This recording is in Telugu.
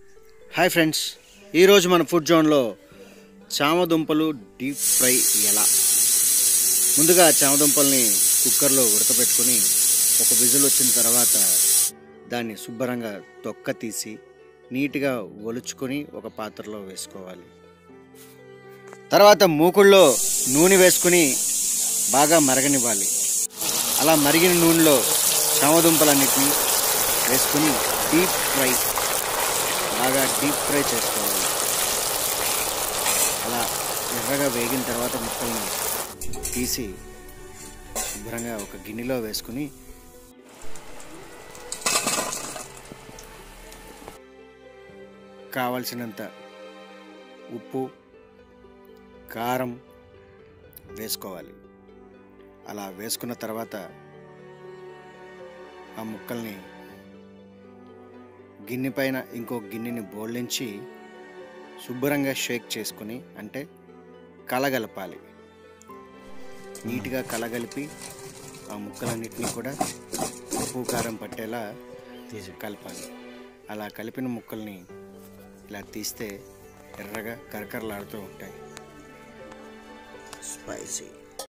హాయ్ ఫ్రెండ్స్ ఈరోజు మన ఫుడ్ జోన్లో చామదుంపలు డీప్ ఫ్రై ఎలా ముందుగా చామదుంపల్ని కుక్కర్లో ఉడకబెట్టుకొని ఒక విజిల్ వచ్చిన తర్వాత దాన్ని శుభ్రంగా తొక్క తీసి నీట్గా ఒలుచుకొని ఒక పాత్రలో వేసుకోవాలి తర్వాత మూకుళ్ళలో నూనె వేసుకుని బాగా మరగనివ్వాలి అలా మరిగిన నూనెలో చామదుంపలన్నిటిని వేసుకుని డీప్ ఫ్రై బాగా డీప్ ఫ్రై చేసుకోవాలి అలా ఎర్రగా వేగిన తర్వాత ముక్కల్ని తీసి శుభ్రంగా ఒక గిన్నెలో వేసుకుని కావలసినంత ఉప్పు కారం వేసుకోవాలి అలా వేసుకున్న తర్వాత ఆ ముక్కల్ని గిన్నె పైన ఇంకో గిన్నెని బోర్లించి శుభ్రంగా షేక్ చేసుకుని అంటే కలగలపాలి నీట్గా కలగలిపి ఆ ముక్కలన్నిటిని కూడా ఉప్పు కారం పట్టేలా తీసి కలపాలి అలా కలిపిన ముక్కల్ని ఇలా తీస్తే ఎర్రగా కరకరలాడుతూ ఉంటాయి స్పైసీ